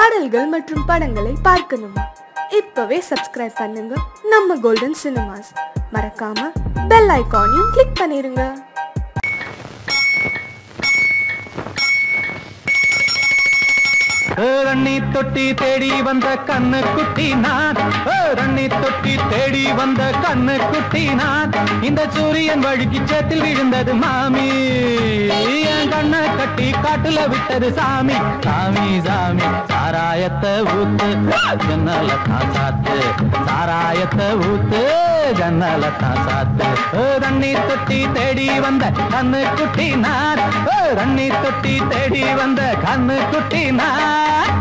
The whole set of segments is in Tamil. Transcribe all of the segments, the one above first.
பாடல்கள் மற்றும் படங்களை பார்க்கணுமா இப்பவே சப்ஸ்கிரைப் பண்ணுங்க நம்ம கோல்டன் சினிமாஸ் மறக்காம பெல் ஐகானையும் கிளிக் பண்ணிருங்க ரண்ணி தொட்டி தேடி வந்த கண்ணு குட்டி நான் ஓ, ரண்ணி தொட்டி தேடி வந்த கண்ணு குட்டி நான் இந்த சூரியன் வழுக்கி சேத்தில் விழுந்தது மாமி என் கண்ணை கட்டி காட்டுல விட்டது சாமி சாமி சாமி சாராயத்தை ஊத்து ஜன்னல தான் சாத்து சாராயத்தை ஊத்து ஜன்னல தான் சாத்து ஓ, ரண்ணி தொட்டி தேடி வந்த கண்ணு குட்டி நான் ஓ, ரண்ணி தொட்டி தேடி வந்த கண்ணு குட்டி நான்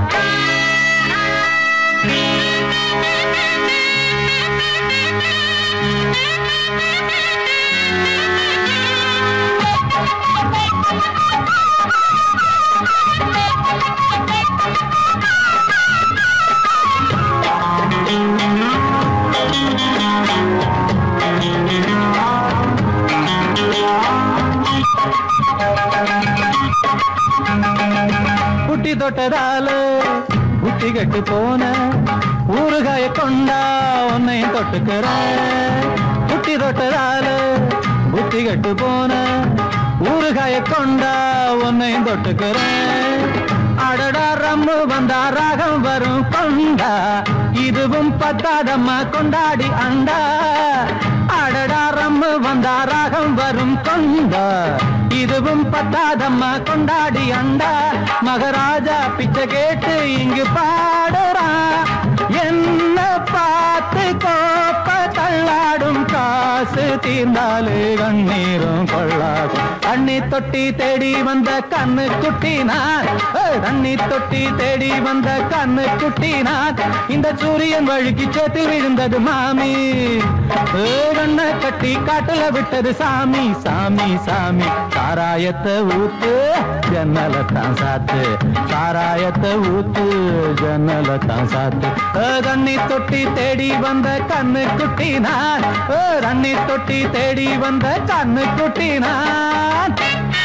புட்டி தொட்டதால புத்தி கெட்டு போன ஊறுகாய கொண்டா உன்னையும் தொட்டுக்கிற புட்டி தொட்டதால புத்தி கெட்டு போன ஊறுகாய கொண்டா உன்னையும் தொட்டுக்கிற அடடா ரம்மு வந்தா ராகம் வரும் கொண்டா இதுவும் பத்தாதம்மா கொண்டாடி அண்டா அடடா ரம்மு வந்தா ராகம் வரும் கொண்டா இதுவும் பத்தாதம்மா கொண்டாடி அண்டா மகராஜா பிச்சை கேட்டு இங்கு பாடுறா என்ன பார்த்து கோப்ப தள்ளாடும் காசு தீர்ந்தாலே கண்ணீரும் கொள்ளாது அண்ணி தொட்டி தேடி வந்த கண்ணு குட்டி நான் தண்ணி தொட்டி தேடி வந்த கண்ணு குட்டி நான் இந்த சூரியன் வழுக்கி சேத்தில் விழுந்தது மாமி ஏ, கண்ணை கட்டி காட்டுல விட்டது சாமி சாமி சாமி சாராயத்தை ஊத்து ஜன்னல தான் சாத்து சாராயத்தை ஊத்து ஜன்னல தான் சாத்து ஏ, தண்ணி தொட்டி தேடி வந்த கண்ணு குட்டி நான் ஏ, தண்ணி தொட்டி தேடி வந்த கண்ணு குட்டி நான்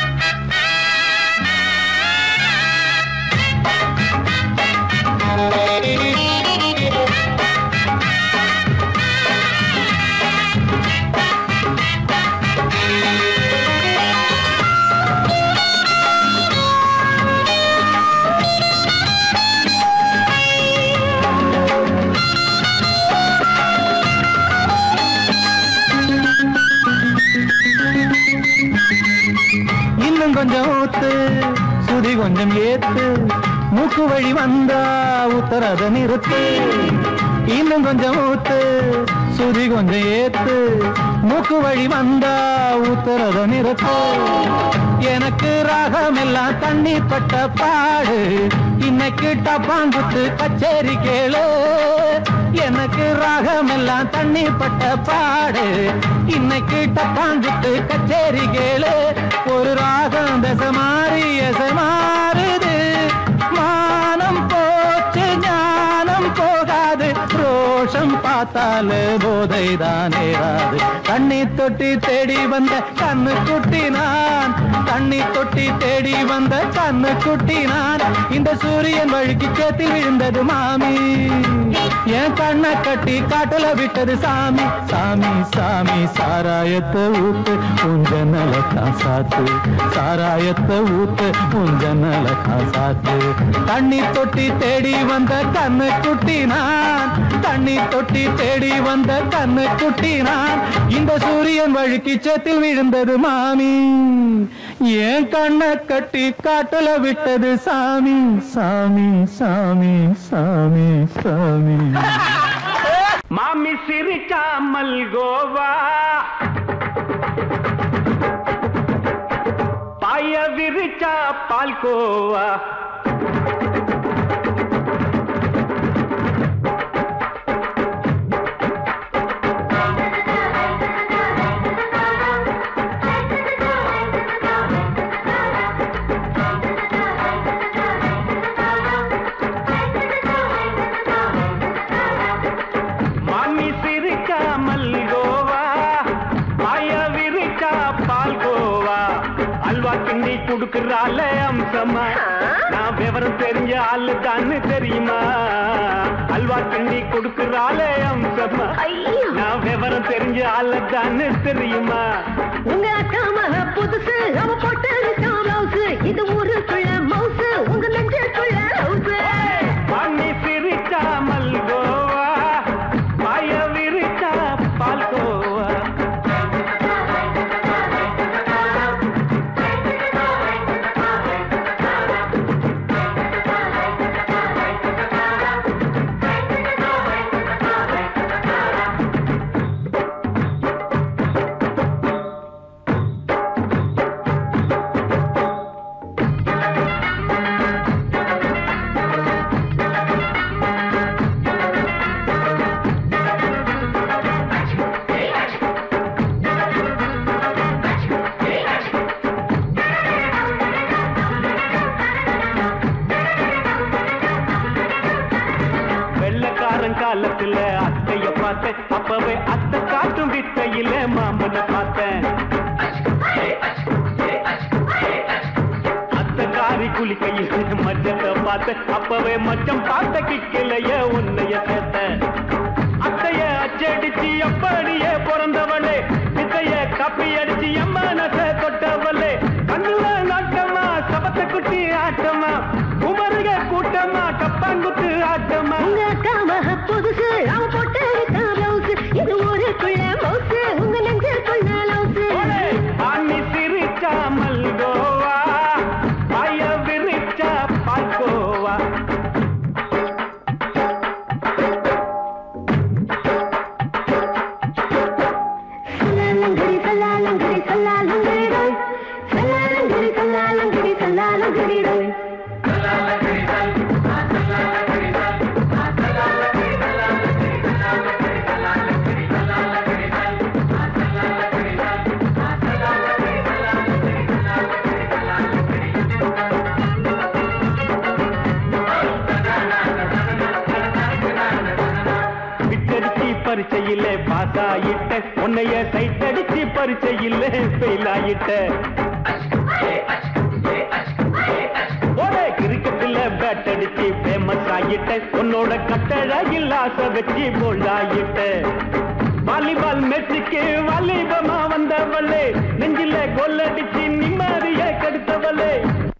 இன்னும் கொஞ்சம் ஊத்து சுதி கொஞ்சம் ஏத்து மூக்கு வழி வந்தா உத்தரத நிறுத்து இன்னும் கொஞ்சம் ஊத்து சுதி கொஞ்சம் ஏத்து மூக்கு வழி வந்தா உத்தரத நிறுத்து எனக்கு ராகம் எல்லாம் தண்ணி பட்ட பாடு இன்னைக்கு டப்பாங்குத்து கச்சேரி கேளு எனக்கு ராகம் எல்லாம் தண்ணி பட்ட பாடு இன்னைக்கு டப்பாங்குத்து கச்சேரி கேளு ஒரு ராகம் தசை மாறி எசை மாறுது மானம் போச்சு ஞானம் போகாது ரோஷம் பார்த்தாலே போதை தான் ஏறாது தண்ணி தொட்டி தேடி வந்த கண்ணு குட்டி நான் தண்ணி தொட்டி தேடி வந்த கண்ணு குட்டி நான் இந்த சூரியன் வழுக்கி சேத்தில் விழுந்தது மாமி என் கண்ணை கட்டி காட்டுல விட்டது சாமி சாமி சாமி சாராயத்தை ஊத்து உஞ்சனல தான் சாத்து சாராயத்தை ஊத்து உஞ்சனல தான் சாத்து தண்ணி தொட்டி தேடி வந்த கண்ணு குட்டி நான் தண்ணி தொட்டி தேடி வந்த கண்ணு குட்டி நான் இந்த சூரியன் வழுக்கி சேத்தில் விழுந்தது மாமி என் கண்ணை கட்டி காட்டுல விட்டது சாமி சாமி சாமி சாமி சாமி மாமி சிரிக்காமல் கோவா பாய விரிச்சா பால்கோவா மாமி சிரிக்காமல் கோவா பாய விரிச்சா பால்கோவா அல்வா கிண்டி குடுக்கறால அம்சமா நான் விவரம் தெரிஞ்ச ஆளு தான்னு தெரியுமா அல்வா கிண்டி கொடுக்குறாளே அம்சமா ஐயோ நான் விவரம் தெரிஞ்ச ஆளு தான்னு தெரியுமா உங்க அக்கா மக புதுசு அவ போட்டு பிளவுஸ் இது ஊருக்குள்ள மவுசு உங்க நெஞ்சுக்குள்ள ஹவுஸ் பண்ணி சிரிச்சா மல்கோவா பாய விரிச்சா பால்கோவா வெள்ளக்காரன் காலத்துல அத்தைய பார்த்தேன் அப்பவே அத்தை காட்டும் வித்தையில மாமனை பார்த்தேன் அத்தை காரி குளிக்கையில் மச்சத்தை பார்த்தேன் அப்பவே மச்சம் பார்த்த கிக்கலைய உன்னைய சேர்த்தேன் அத்தைய அச்சடிச்சு அப்படியே பிறந்தவளே வித்தைய காப்பி அடிச்சு எம்மனச தொட்டவளே கண்ணுல நாட்டமா சபத்த குட்டி ஆட்டமா குமருக கூட்டமா கப்பாங்குத்து ஆட்டமா உங்க அக்கா மக புதுசு அவ போட்டு பிளவுஸ் இது ஊருக்குள்ள மவுசு உங்க நெஞ்சுக்குள்ள லவுஸ் ஆணி சிரிச்சா மல்கோவா பாய விரிச்சா பால்கோவா சல்லாலங்கடி சல்லாலங்கடி சல்லாலங்கடி ரோய் சல்லாலங்கடி சல்லாலங்கடி சல்லாலங்கடி ரோய் விட்டடிச்சு பரிச்சையில பாஸ் ஆயிட்ட உன்னைய சைட் அடிச்சு பரிச்சையில ஃபெயில் ஆயிட்ட ஒரே கிரிக்கெட்ல பேட் அடிச்சு ஃபேமஸ் ஆயிட்ட உன்னோட கட்டழகில் ஆசை வச்சு போல்ட் ஆயிட்ட வாலிபால் மேட்சுக்கு வாலிபமா வந்தவளே நெஞ்சில கோல் அடிச்சு நிம்மதிய கெடுத்தவளே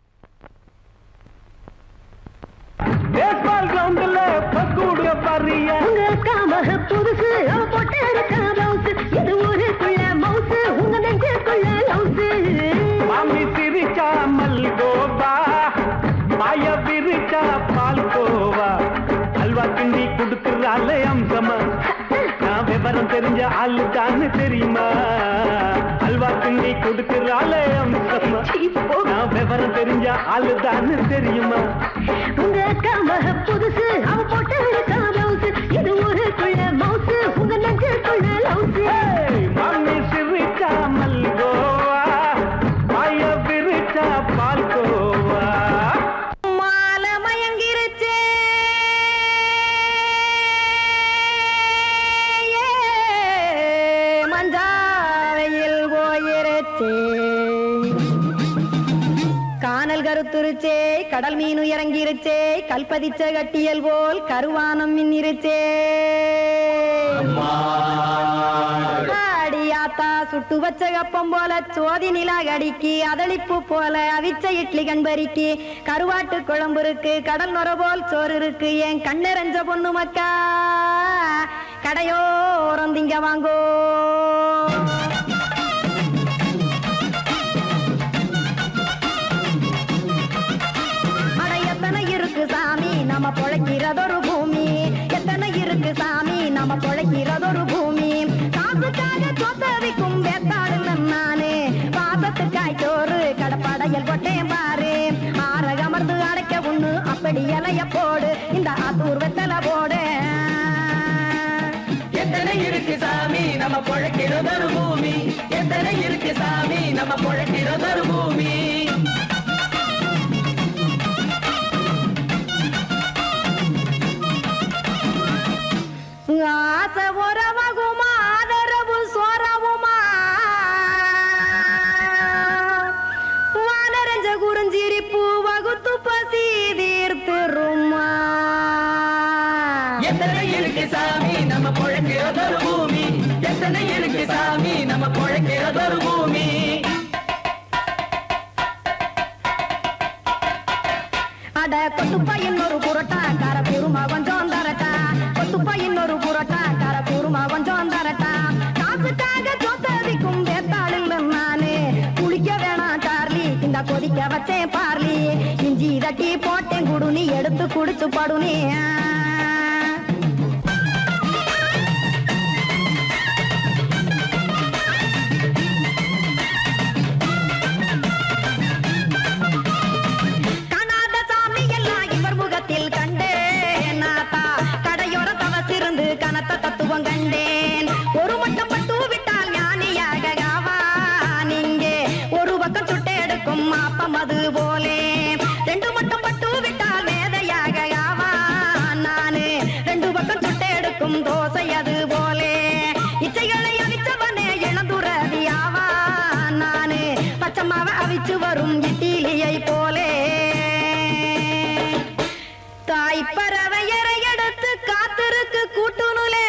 பேஸ்பால் கிரவுண்ட்ல பக்கூடுக பாரியா உங்க அக்கா மக புதுசு அவ போட்டு பிளவுஸ் இது ஊருக்குள்ள மவுசு உங்க நெஞ்சுக்குள்ள லவுஸ் மாமி சிரிச்சா மல்கோவா மாய விரிச்சா பால்கோவா அல்வா கிண்டி கொடுக்குறாள் அம்சமா நான் விவரம் தெரிஞ்ச ஆளு தான்னு தெரியுமா அல்வா கிண்டி கொடுக்குறாள் அம்சமா நான் விவரம் தெரிஞ்ச ஆளு தான்னு தெரியுமா உங்க அக்கா மக புதுசு அவ போட்டு பிளவுஸ் இது ஊருக்குள்ள மவுசு உங்க நெஞ்சுக்குள்ள லவுஸ் ஏய், மாமி சிரிச்சா மல்கோவா மாய விரிச்சா பால்கோவா மாலை மயங்கிருச்சே மஞ்சாவையில் போயிருச்சே கானல் கருத்துருச்சே கடல் மீன் இறங்கிருச்சே கல்பதிச்ச கட்டியல் போல் கருவானம் மின்னிருச்சே அடியாத்தா சுட்டு வச்ச கப்பம் போல சோதி நிலா கடிக்கு அதளிப்பு போல அவிச்ச இட்லி கண்பறிக்கு கருவாட்டு குழம்பு இருக்கு கடல் நுர போல் சோறு இருக்கு என் கண்ணெரஞ்ச பொண்ணு மக்கா கடையோரம் திங்க வாங்கோ அட எத்தனை இருக்கு சாமி நம்ம பொழைக்கிறதொரு பூமி எத்தனை இருக்கு சாமி நம்ம பொழைக்கிறதொரு பூமி காசுக்காக சொத்தவிக்கும் வேத்தாடு நானே பாசத்துக்காய் சோறு கடப்படையல் கொட்டேன் பாரு ஆரகமர்ந்து அடைக்க ஒண்ணு அப்படி இலைய போடு இந்த ஆத்தூர் வெத்தலை போடு எத்தனை இருக்கு சாமி நம்ம பொழைக்கிறதொரு பூமி எத்தனை இருக்கு சாமி நம்ம பொழைக்கிறதொரு பூமி ஆசை உறவகுமா ஆதரவு சோரவுமா வானரஞ்ச குறிஞ்சிரிப்பு வகுத்து பசி எத்தனை இருக்கு சாமி நம்ம பொழைக்கிறதொரு பூமி எத்தனை இருக்கு சாமி நம்ம பொழைக்கிறதொரு பூமி அட கொத்துப்பா இன்னொரு புரோட்டா கார குருமா கொஞ்சம் தரட்டா கொத்துப்பா இன்னொரு புரோட்டா கார குருமா கொஞ்சம் தரட்டா காசுக்காக சொத்ததிக்கும் வேத்தாளில் நானு குளிக்க வேணாம் சார்லி இந்த கொதிக்க வச்சேன் பார்லி இஞ்சி தட்டி போட்டேன் குடுனி எடுத்து குடிச்சு படுனி காணாத சாமி எல்லாம் இவர் முகத்தில் கண்டேன் நாத்தா கடையோர தவசிருந்து கனத்த தத்துவம் கண்டேன் ஒரு மட்டம் பட்டு விட்டால் ஞானியாக ஆவான் இங்கே ஒரு பக்கம் சுட்டு எடுக்கும் மாப்பம் அது போலே ரெண்டு மட்டம் பட்டு விட்டால் மேதையாக ஆவான் நானு ரெண்டு பக்கம் சுட்டு எடுக்கும் தோசை அது போலே இச்சைகளை அவிச்சவனே இளந்துறவி ஆவான் நானு பச்சமாவ அவிச்சு வரும் இட்டிலியை போலே தாய் பறவையரை எடுத்து காத்திருக்கு கூட்டுனுலே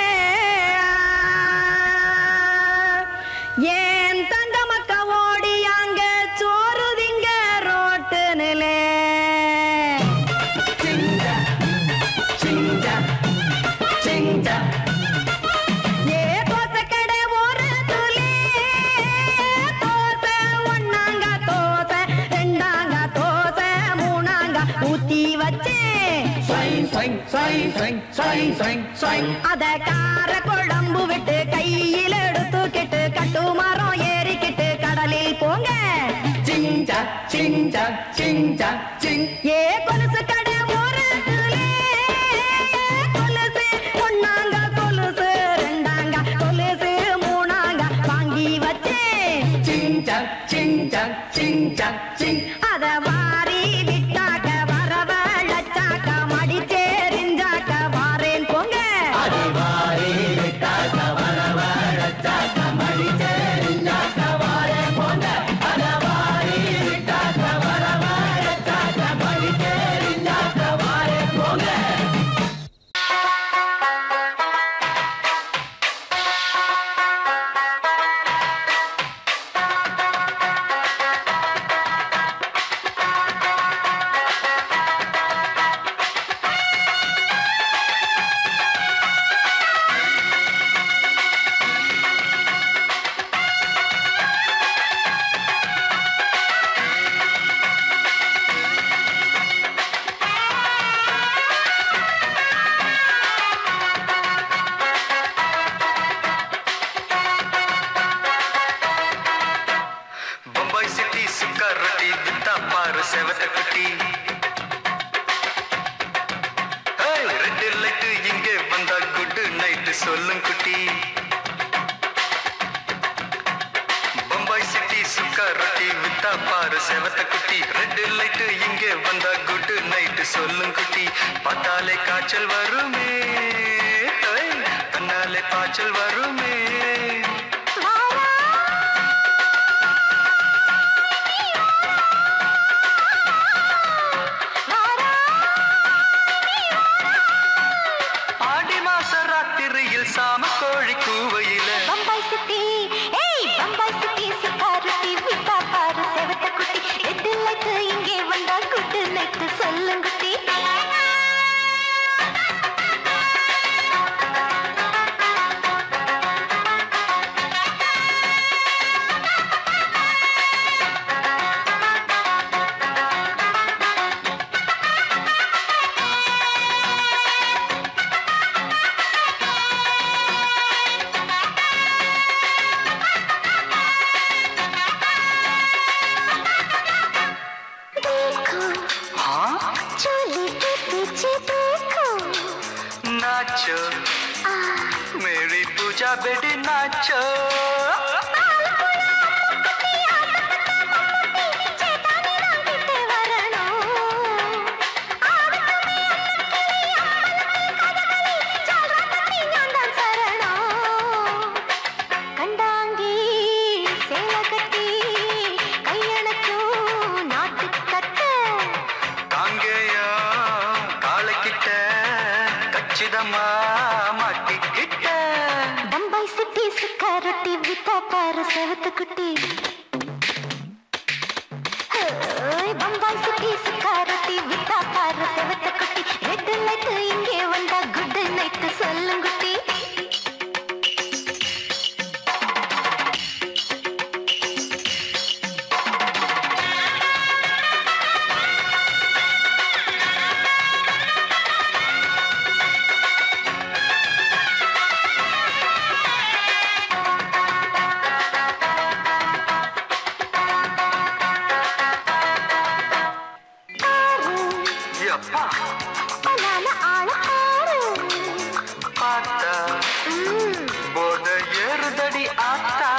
ஏன் தங்க மக்க ஓடி அங்க சோறுதிங்க ரோட்டு நிலே சிங்கா சிங்கா சிங்கா ஏ தோசை கடை ஓரத்துலே தோசை ஒண்ணாங்க தோசை ரெண்டாங்க தோசை மூணாங்க ஊத்தி வச்சேன் சைன் சைன் சைன் சைன் சைன் சைன் சைன் அத கார குழம்பு விட்டு கையில் எடுத்துக்கிட்டு கட்டு மரம் ஏறிக்கிட்டு கடலில் போங்க சிங்கா சிங்கா சிங்கா சிங் ஏ கொலுசு கடை ஓரத்துலே கொலுசு ஒண்ணாங்க கொலுசு ரெண்டாங்க கொலுசு மூணாங்க வாங்கி வச்சேன் சிங்கா சிங்கா சிங்கா சிங் அத வாரி விட்டாக்க வரவழைச்சாக்க மடிச்சேரிஞ்சாக்க வாரேன் போங்க அடிவாரி விட்டாக்க வரவழைச்சாக்க மடிச்சேரிஞ்சாக்க வாரே போங்க அடவாரி விட்டாக்க வரவழைச்சாக்க மடிச்சேரிஞ்சாக்க வாரே போங்க பம்பாய் சிட்டி சுக்கா ரொட்டி வித்தா பாரு செவத்த குட்டி ஏய், ரெட் லைட் இங்கே வந்தா குட் நைட் சொல்லும் குட்டி பம்பாய் சிட்டி சுக்கா ரொட்டி வித்தா பாரு செவத்த குட்டி ரெட் லைட் இங்கே வந்தா குட் நைட் சொல்லும் குட்டி பார்த்தாலே காய்ச்சல் வருமே ஏய், கண்ணாலே காய்ச்சல் வருமே ஆடி மாச ராத்திரியில் சாம கோழி கூவையில பம்பாய் சிட்டி ஏய் பம்பாய் சிட்டி சிக்காருட்டி விட்டா பாரு செவத்த குட்டி ரெட்டு லைட்டு இங்கே வந்தா குட்டு நைட்டு சொல்லுங்குட்டி देखो हाँ चोली के पीछे देखो नाचो मेरी पूजा बेटी नाचो ചേട്ടാനെ നാട്ടിട്ട് വരണോ ആവത്തുമേ അമ്മക്കിളി അമ്മലമ്മേ കഥകളി ചാൽറാത്തമ്മേ ഞാൻ താൻ ശരണോ കണ്ടാങ്കി சேல கட்டி கையணக்கும் நாட்டுக்கட்ட காங்கேயா காலைக்கிட்ட கச்ச வச்சுதம்மா மாட்டிக்கிட்ட பம்பாய் சிட்டி சுக்கா ரொட்டி வித்தா பாரு செவத்து குட்டி ஓய், பம்பாய் சிட்டி சுக்கா ரொட்டி வித்தா பாரு செவத்து குட்டி ரெட் லைட் இங்கே வந்தா குட் நைட் சொல்லுங்குட்டி எப்பா பலான ஆள ஆறு பார்த்தா போத ஏறுதடி ஆத்தா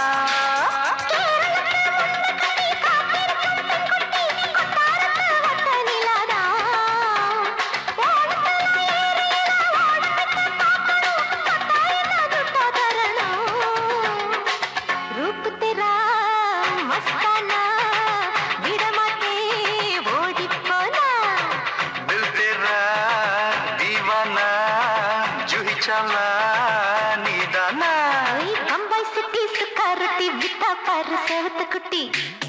रूप तेरा मस्ताना विडमाते ओडी पोना दिल तेरा दीवाना जूही चाला नीदाना ओई बम्बई सिटी सुकारती बिता पर सेवत कुटी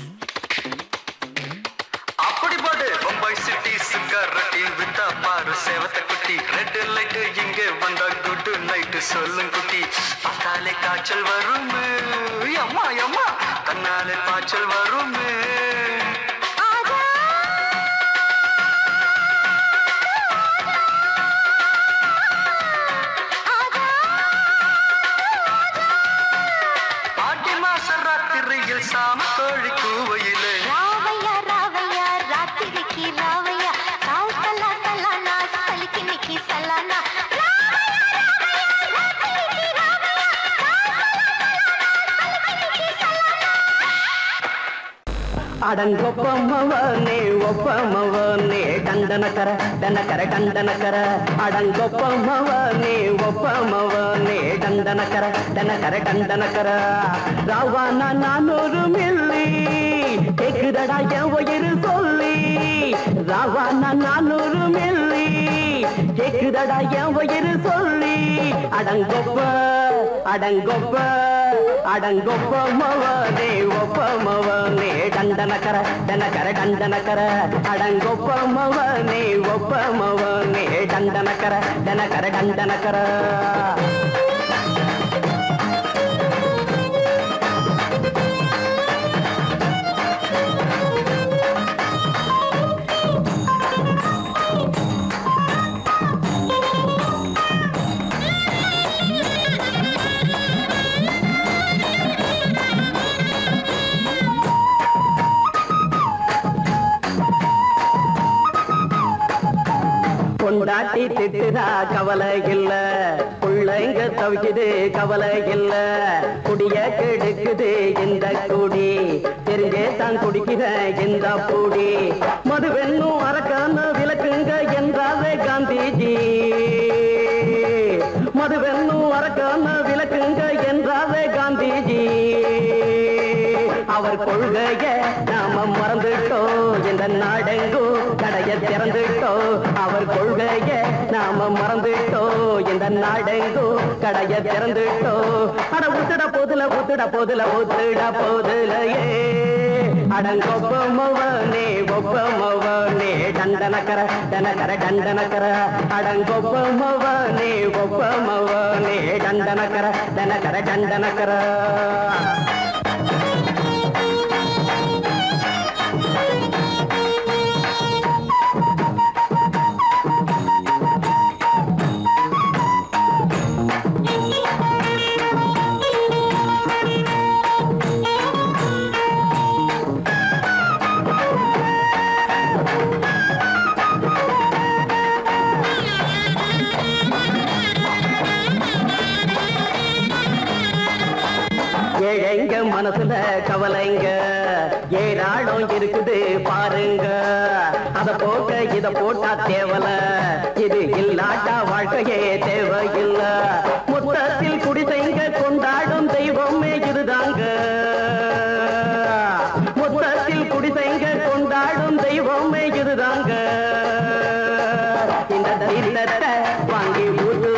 அப்படி போடு பம்பாய் சிட்டி சிக்காரட்டி வித்தா பாரு சேவத்த குட்டி ரெட் லைட் இங்கே வந்தா குட் நைட் சொல்லும் குட்டி பார்த்தாலே காய்ச்சல் வரும் அம்மா அம்மா தன்னாலே பாய்ச்சல் வரும் आजा आजा ஆட்டி மாச ராத்திரியில் சாம கோழி கூவையிலே రావయ్య రావయ్య రాత్రికి రావయ్య సావు సలా సలానా సలికి నికి సలానా ಅಡಂಗೊಪ್ಪಮ್ಮವನೇ ಒಪ್ಪಮ್ಮವನೇ ದಂಡನಕರ ದನಕರ ದಂಡನಕರ ಅಡಂಗೊಪ್ಪಮ್ಮವನೇ ಒಪ್ಪಮ್ಮವನೇ ದಂಡನಕರ ದನಕர ದಂಡನಕರ ராவான நானூறு மில்லி கேக்குதடா என் உயிர் சொல்லி ராவான நானூறு மில்லி கேக்குதடா என் உயிர் சொல்லி அடங்கொப்ப அடங்கொப்ப அடங்கொப்ப மவனே ஒப்ப மவனே டண்டனக்கர டனக்கர டண்டனக்கர அடங்கொப்ப மவனே ஒப்ப மவனே டண்டனக்கர டனக்கர டண்டனக்கர பொண்டாட்டி திட்டுதா கவலை இல்ல பிள்ளைங்க தவிக்குது கவலை இல்ல குடிய கெடுக்குது இந்த குடி தெரிஞ்சே தான் குடிக்கிற இந்த பூடி மதுவென்னும் அரக்கான விளக்குங்க என்றாரே காந்திஜி மதுவென்னும் அரக்கான விளக்குங்க என்றாரே காந்திஜி அவர் கொள்கைய நாம மறந்துட்டோம் இந்த நாடெங்கும் கடைய திறந்துட்டோம் அவர் கொள்கைய நாம மறந்துட்டோம் இந்த நாடெங்கும் கடைய திறந்துட்டோம் அட ஊத்துட போதுல ஊத்துட போதுல ஊத்துட போதுலையே அடங்கொப்பமவனே ஒப்பமவனே டண்டனக்கர டனக்கர டண்டனக்கர அடங்கொப்பமவனே ஒப்பமவனே டண்டனக்கர டனக்கர டண்டனக்கர ஏழைங்க மனசுல கவலைங்க ஏராளம் இருக்குது பாருங்க அத போக்க இத போட்டா தேவல இது இல்லாட்டா வாழ்க்கையே தேவையில்ல முத்தத்தில் குடிசைங்க கொண்டாடும் தெய்வமே இதுதாங்க முத்தத்தில் குடிசைங்க கொண்டாடும் தெய்வமே இதுதாங்க இந்த தைலத்தை வாங்கி ஊத்து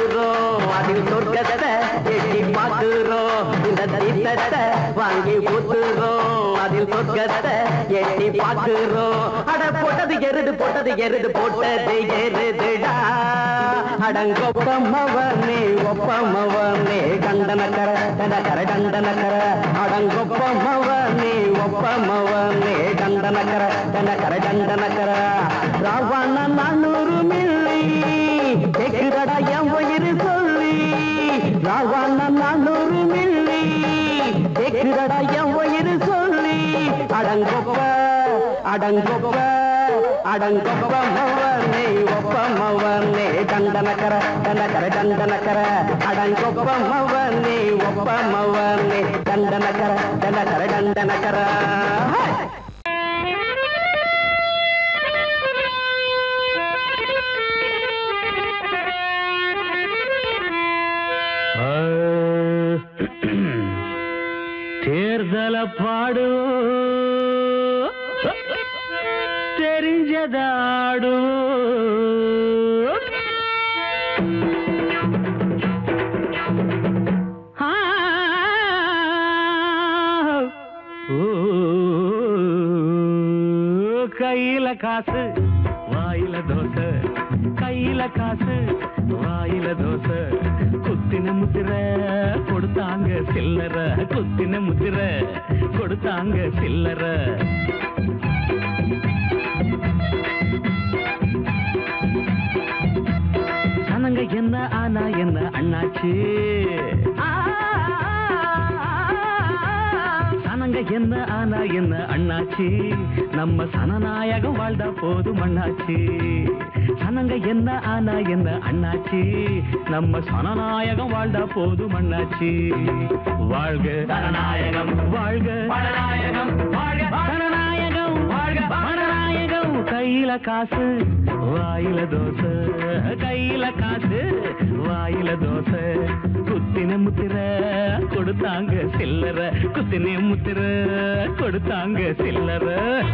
உலகத்தை எட்டி பார்க்கிறோம் அட போட்டது எருது போட்டது எருது போட்டது எருதுடா அடங்கொப்பமவனே ஒப்பமவனே கண்டனக்கர தண்டக்கர தண்டனக்கர அடங்கொப்பமவனே ஒப்பமவனே கண்டனக்கர தண்டக்கர தண்டனக்கர ராவண நானூறு மில்லி கேக்குதடா என் உயிர் சொல்லி ராவண நானூறு மில்லி கேக்குதடா என் உயிர் சொல்லி அடங்கொப்ப அடங்கொப்ப அடங்கொப்ப மவனே ஒப்ப மவனே தண்டனக்கர தண்டக்கர தண்டனக்கர அடங்கொப்ப மவனே ஒப்ப மவனே தண்டனக்கர தண்டக்கர தண்டனக்கர தேர்தல பாடு தெரிஞ்சதாடு கையில காசு வாயில தோசை கையில காசு வாயில தோசை குத்தின முத்திர கொடுத்தாங்க சில்லற குத்தின முத்திர கொடுத்தாங்க சில்லற சனங்க என்ன ஆனா என்ன அண்ணாச்சு சனங்க என்ன ஆனா என்ன அண்ணாச்சி நம்ம சனநாயகம் வாழ்ந்தா போதும் அண்ணாச்சி சனங்க என்ன ஆனா என்ன அண்ணாச்சி நம்ம சனநாயகம் வாழ்ந்தா போதும் அண்ணாச்சி வாழ்க சனநாயகம் வாழ்க மனநாயகம் வாழ்க சனநாயகம் வாழ்க மனநாயகம் கையில காசு வாயில தோசை கையில காசு வாயில தோசை குத்தின முத்திர கொடுத்தாங்க சில்லற குத்தின முத்திர கொடுத்தாங்க சில்லற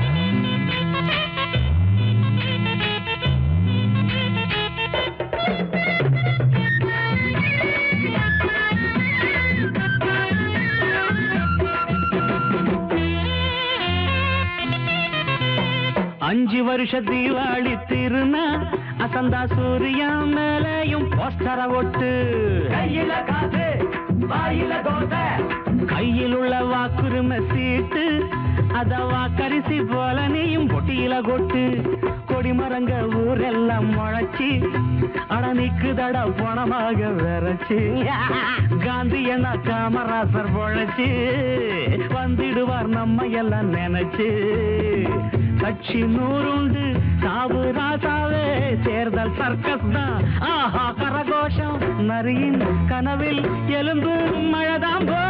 அஞ்சு வருஷ தீபாவளி திருநா அசந்தா சூரியா மேலையும் போஸ்டர ஒட்டு கையில காசு வாயில தோசை கையில் உள்ள வாக்குரிமை சீட்டு அத வாக்கரிசி போல நீயும் பொட்டியில கொட்டு கொடிமரங்க ஊரெல்லாம் முளைச்சி அட நிக்குதட பணமாக விரைச்சு காந்தி என்ன காமராசர் பொழைச்சு வந்துடுவார் நம்ம எல்லாம் நினைச்சு கட்சி நூறுண்டு சாவு ராசாவே தேர்தல் சர்க்கஸ் தான் ஆஹா கரகோஷம் நரியின் கனவில் எலும்பு மழைதான் போ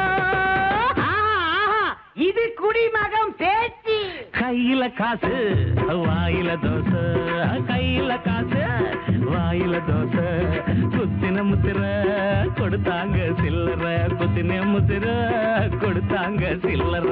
இது குடிமகம் பேச்சு கையில காசு வாயில தோசை கையில காசு வாயில தோசை குத்தின முத்திர கொடுத்தாங்க சில்லற குத்தின முத்திர கொடுத்தாங்க சில்லற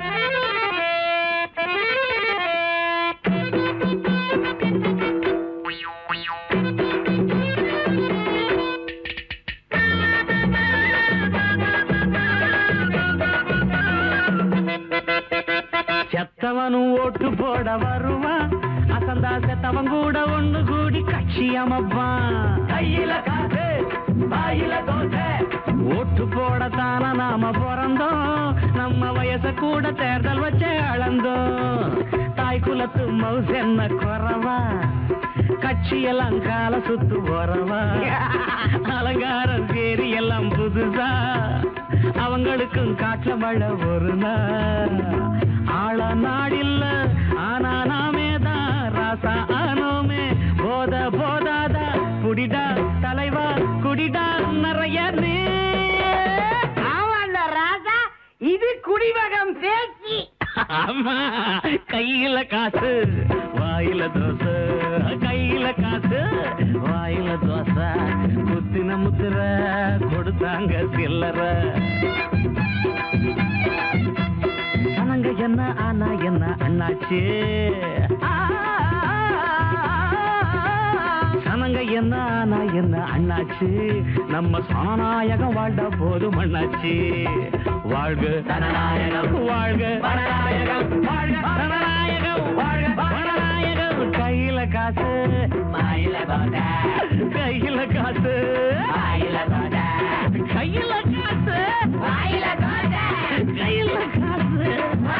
செத்தவனும் ஓட்டு போட வருவான் அசந்தா செத்தவன் கூட ஒண்ணு கூடி கட்சி அமைப்பான் கையில காசு வாயில தோசை ஓட்டு போடத்தான நாம பிறந்தோம் நம்ம வயச கூட தேர்தல் வச்சே அளந்தோம் தாய் குலத்து மவுஸ் என்ன குறவா கட்சியெல்லாம் கால சுத்து போறவா அலங்காரம் சேரி எல்லாம் புதுசா அவங்களுக்கும் காட்டுல மழை ஒரு நாள் ஆள நாடில்ல ஆனா நாமே தான் ராசா ஆனோமே போத போதாதா குடிடா தலைவா குடிடா நிறைய நீ ராசா இது குடிவகம் பேச்சு ஆமா கையில காசு வாயில தோசை கையில காசு வாயில தோசை குத்தின முத்திர கொடுத்தாங்க சில்லற சனங்க என்ன ஆனா என்ன அண்ணாச்சு சனங்க ஆனாங்க என்ன ஆனா என்ன அண்ணாச்சு நம்ம சாநாயகம் வாழ்ந்த போது மண்ணாச்சு வாழ்க தனநாயகம் வாழ்க வனநாயகம் வாழ்க தனநாயகம் வாழ்க வனநாயகம் கையில காசு மாயில கையில காசு மாயில கையில காசு மாயில கையில காசு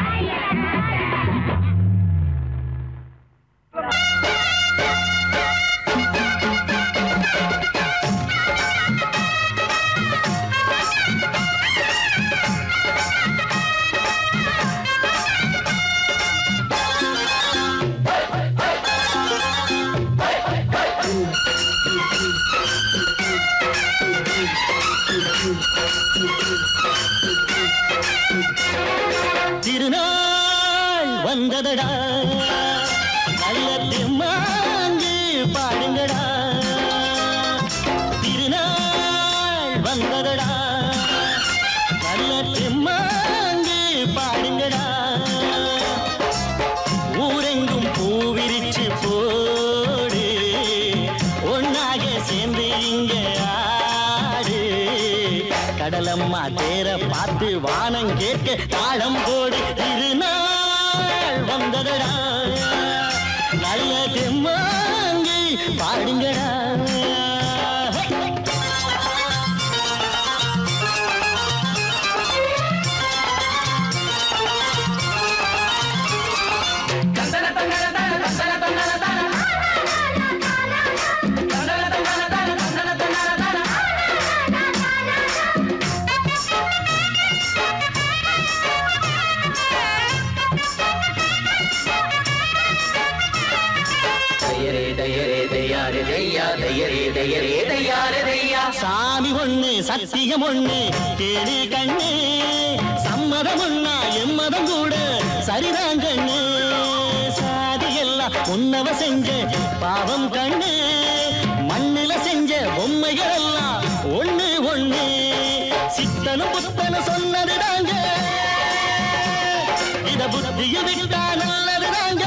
திருநாள் வந்ததடா நல்ல திருமாங்கு பாடுங்கடா திருநாள் வந்ததடா நல்ல திருமாங்கு பாடுங்கடா ஊரெங்கும் பூவிரிச்சு போடு ஒன்னாக சேர்ந்து இங்க ஆடு கடலம்மா தேர பார்த்து வானம் கேட்க தாளம் போடு திருநாள் வந்ததடா நல்ல தெம்மாங்கி பாடுங்கடா சாமி ஒண்ணு சத்தியம் ஒண்ணு கேளு கண்ணு சம்மதம் ஒண்ணா எம்மதம் கூட சரிதான் கண்ணு சாதி எல்லாம் உன்னவ செஞ்ச பாவம் கண்ணு மண்ணுல செஞ்ச பொம்மைகள் எல்லாம் ஒண்ணு ஒண்ணு சித்தனும் புத்தனும் சொன்னது தாங்க இத புத்திய விட்டா நல்லது தாங்க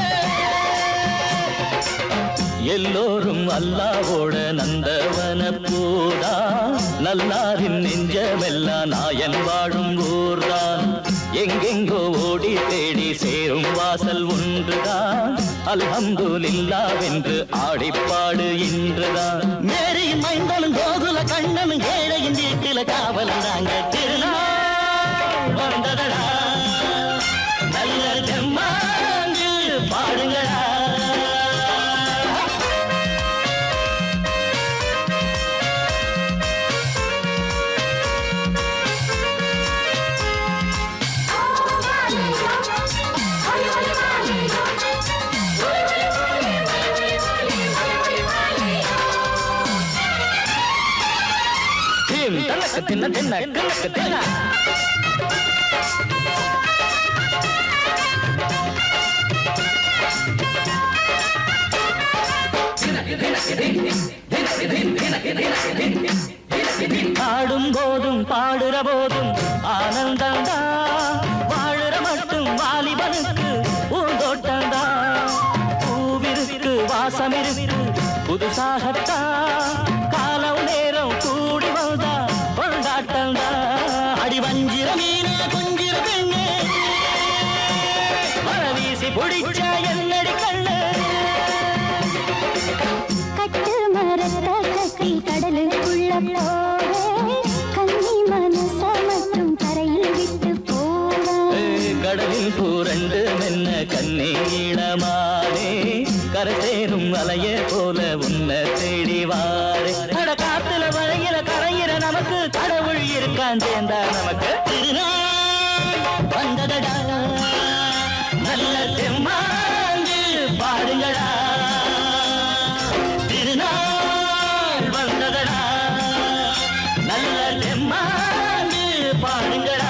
எல்லோரும் அல்லாவோட நந்தவன பூதா நல்லாரின் நெஞ்சமெல்லாம் நாயன் வாழும் ஊர்தான் எங்கெங்கோ ஓடி தேடி சேரும் வாசல் ஒன்றுதான் அல்ஹம்துலில்லாவென்று ஆடிப்பாடு இன்றுதான் மேரியின் மைந்தனும் கோகுல கண்ணனும் ஏழையின் வீட்டில காவலும் தாங்க திருநாள் வந்ததடா நல்ல தெம்மாங்கு பாடுங்களா தின் தனக்கு தின்ன தின்ன கணக்கு தின்ன ஆடும் போதும் பாடுற போதும் ஆனந்தம் தான் வாழுற மட்டும் வாலிபனுக்கு பூந்தோட்டம் பூவிருக்கு வாசம் இருக்கு புதுசாகத்தான் காலம் நேரம் கூடி வந்தா கொண்டாட்டம் அடி வஞ்சிர மீன கொஞ்சிர பெண்ணே வர வீசி பிடிச்ச என்னடி கண்ணு கட்டு மரத்த கட்டி கடலுக்குள்ள போவே கன்னி மனச மட்டும் கரையில் விட்டு போவே கடலில் பூரண்டு மென்ன கண்ணீளமானே கரை சேரும் அலைய போல உன்னை தேடி வாரே அட காத்துல வளையில கரையிற நமக்கு கடவுள் இருக்கான் சேர்ந்தா நமக்கு திருநாள் வந்ததடா நல்ல தெம்மாங்கு பாடுங்களா திருநாள் வந்ததடா நல்ல தெம்மாங்கு பாடுங்களா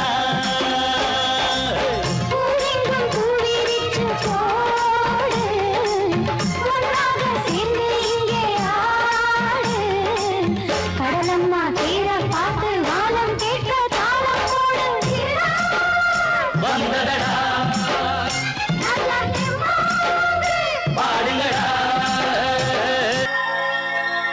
பூவெங்கும் பூவிரிச்சு போடு ஒன்றாக சேர்ந்து இங்கே ஆடு கடலம்மா தீர பார்த்து வானம் கேட்க தாளம் போடு வந்ததடா நல்ல தெம்மாங்கு பாடுங்களா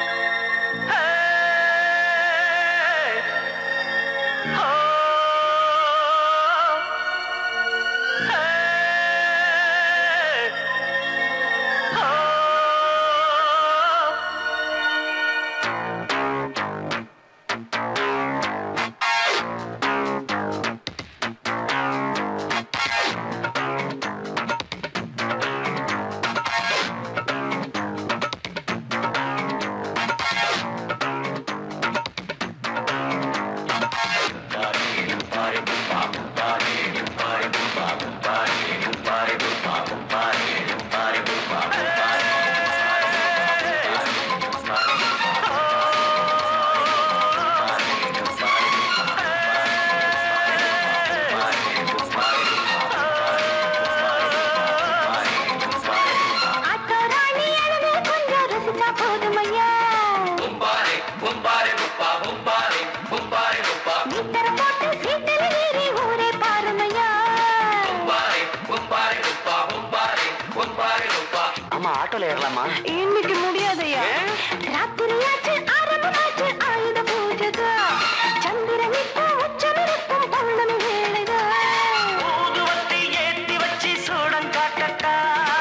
ஆட்டோல ஏறலாமா இன்னைக்கு முடியாதையா ராத்திரியாச்சு ஆரம்பமாச்சு ஆயுத பூஜைதா சந்திரன் இப்போ உச்சமிருக்கும் பௌர்ணமி வேளைதா ஊதுவத்தி ஏத்தி வச்சு சூடம் காட்டட்டா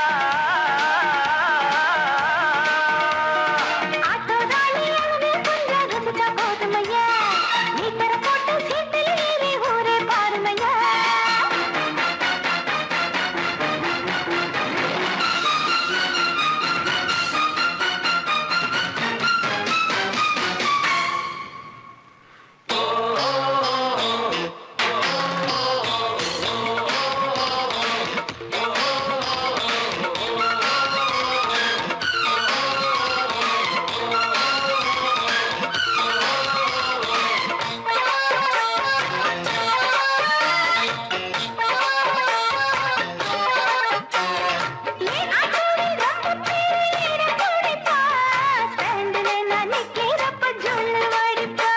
ஆட்டோதானி அழுது கொஞ்சம் ரசிச்சா போதுமையா மீட்டரை போட்டு சீட்டில் ஏறி ஊரே பாருமையா ஏன் ஆட்டோவில் ரொம்ப பேரு ஏற துடிப்பா ஸ்டாண்டில் நான் நிக்கிறப்ப ஜொல்லு வடிப்பா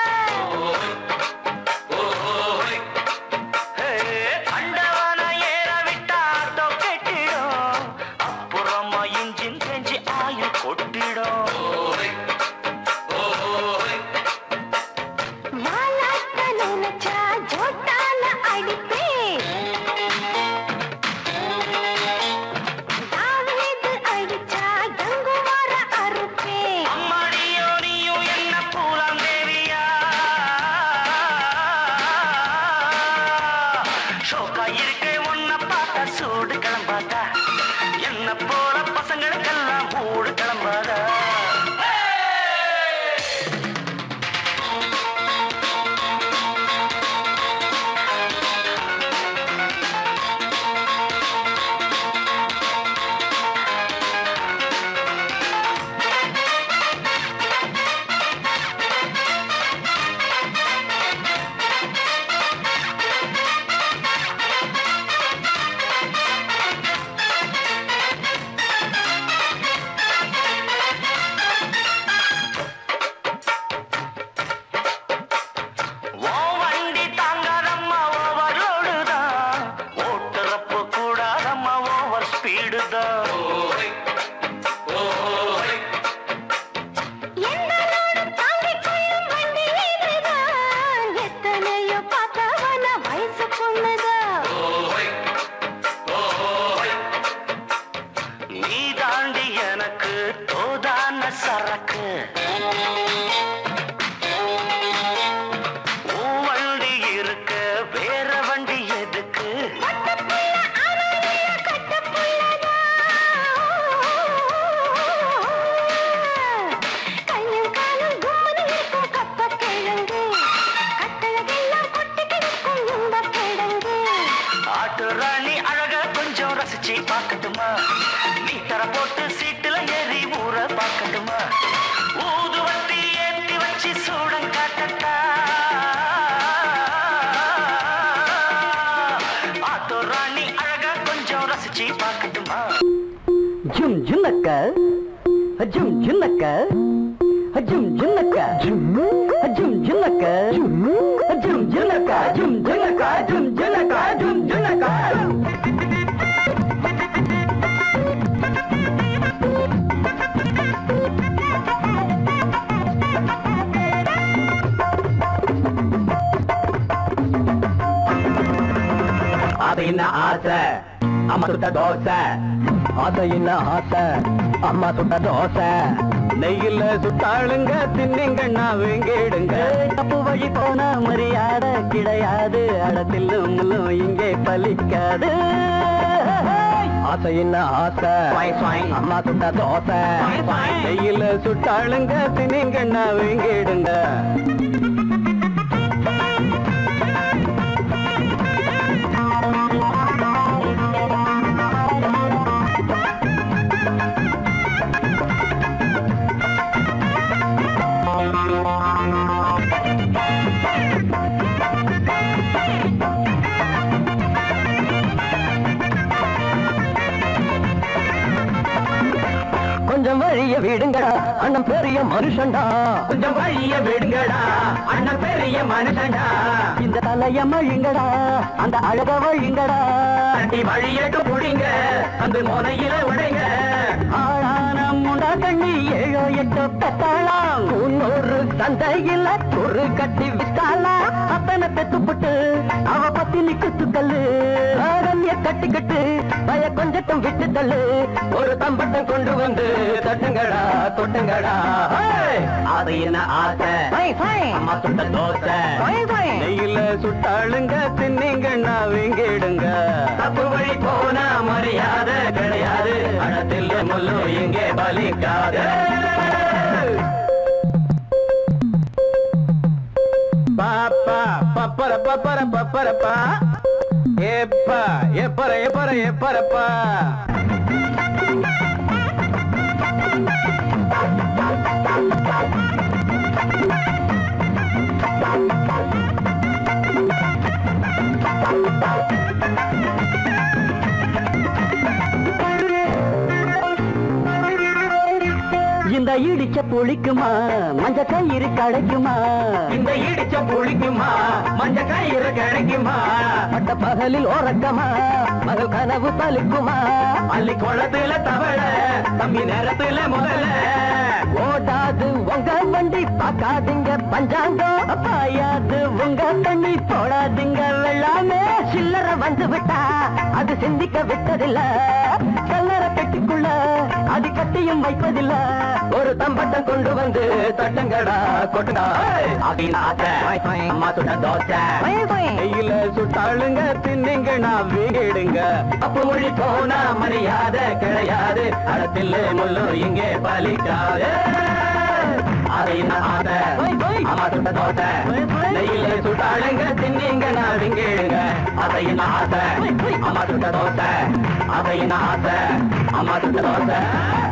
அண்டவான ஏற விட்டா ஆட்டோ கெட்டிடும் அப்புறமா இன்ஜின் செஞ்சு ஆயில் கொட்டிடும் வாலாட்ட நினைச்சா ஜோட்டால அடிப்பே தாவீது அடிச்சா கங்குவார அறுப்பே அம்மாடியோ நீயும் என்ன பூலாம் தேவியா ஷோக்கா இருக்கே உன்னை பார்த்தா சூடு கிளம்பாதா என்ன போல பசங்களுக்கெல்லாம் மூடு கிளம்பாதா ஓ வண்டி தாங்காதம்மா ஓவர்லோடு தான் ஓட்டுறப்ப கூடாதம்மா ஓவர் ஸ்பீடு தான் என்னோடு தாங்கிக் கொள்ளும் வண்டி இதுதான் எத்தனையோ பார்த்தவன வயசு பொண்ணுதான் நீ தாண்டி எனக்கு தோதான சரக்கு உன் வண்டி இருக்க வேற வண்டி எதுக்கு கையும் காலும் கும்முனு இருக்கும் கப்பக் கிழங்கு. கட்டழகெல்லாம் கொட்டி கிடக்கும் இன்பக் கிழங்கு. ஆட்டு ராணி அழக கொஞ்சம் ரசிச்சு பார்க்கட்டுமா நீ தர போட்டு சீட்டுல ஏறி ஊற பார்க்கட்டுமா ஊதுவத்தி ஏத்தி வச்சு சூடம் காட்டட்டா ஆட்டோ ராணி அழக கொஞ்சம் ரசிச்சு பார்க்கட்டுமா ஜும் ஜுன்னக்க ஜும் ஜுன்னக்க ஜும் ஜுன்னக்க ஜும் ஜுன்னக்க ஜும் ஜுன்னக்க ஜும் ஜுன்னக்க ஜும் ஜுன்னக்க ஜும் ஜுன்னக்க அது என்ன ஆசை அம்மா சுட்ட தோசை அது என்ன ஆசை அம்மா சுட்ட தோசை நெய்யில சுட்டாளுங்க தின்னிங்கண்ணா வேங்கிடுங்க தப்பு வழி போன மரியாதை கிடையாது அடத்திலும் முள்ளும் இங்கே பலிக்காது ஆசை என்ன ஆசை அம்மா சுட்ட தோசை நெய்யில சுட்டாளுங்க தின்னிங்கண்ணா வேங்கிடுங்க கொஞ்சம் வழிய விடுங்கடா அண்ணன் பெரிய மனுஷன்டா கொஞ்சம் வழிய விடுங்கடா அண்ணன் பெரிய மனுஷன்டா இந்த தலைய மழிங்கடா அந்த அழக வழிங்கடா அடி வழியட்டு புடிங்க அந்த முனையில உடைங்க ஆளான கண்ணி ஏழோ எட்டோ பெத்தாளாம் முன்னூறு சந்தையில ஒரு கட்டி வித்தாளா அத்தனை பெத்துப்பட்டு அவ பத்தினி குத்துக்கல்லு ஆரண்ய கட்டிக்கிட்டு பய கொஞ்சட்டும் விட்டு தள்ளு ஒரு தம்பட்டம் கொண்டு வந்து தட்டுங்கடா தொட்டுங்கடா ஹே! அது என்ன ஆசை அம்மா சுட்ட தோசை நெய்யில சுட்டாளுங்க தின்னீங்கன்னா வீங்கிடுங்க தப்பு வழி போனா மரியாதை கிடையாது அடத்தில் முள்ளு இங்கே பலிக்காது பாப்பா பப்பர பப்பர பப்பரப்பா ஏப்பா எப்பர எப்பர எப்பரப்பா இந்த இடிச்ச புளிக்குமா மஞ்ச கயிறு கிடைக்குமா இந்த இடிச்ச புளிக்குமா மஞ்ச கயிறு கிடைக்குமா பட்ட பகலில் ஓரக்கமா மகள் கனவு பலிக்குமா அள்ளி குளத்துல தவள தம்பி நேரத்துல முதல்ல ஓடாது உங்க வண்டி பார்க்காதீங்க பஞ்சாங்கம் பாயாது உங்க தண்ணி போடாதீங்க வெள்ளாமே சில்லற வந்து விட்டா அது சிந்திக்க விட்டதில்ல கல்லற பெட்டிக்குள்ள அது கட்டியும் வைப்பதில்ல ஒரு தம்பட்டம் கொண்டு வந்து தட்டங்கடா கொட்டுடா அப்படின்னு ஆசை அம்மா சுட்ட தோசை நெய்யில சுட்டாளுங்க தின்னுங்க நான் வீடுங்க அப்ப மொழி போனா மரியாதை கிடையாது அடத்தில் முள்ளு இங்கே பலிக்காது அதையின் ஆசை அம்மா சுட்ட தோசை நெய்யில சுட்டாளுங்க தின்னுங்க நான் விங்கிடுங்க அதையின் ஆசை அம்மா சுட்ட தோசை அதையின் ஆசை அம்மா சுட்ட தோசை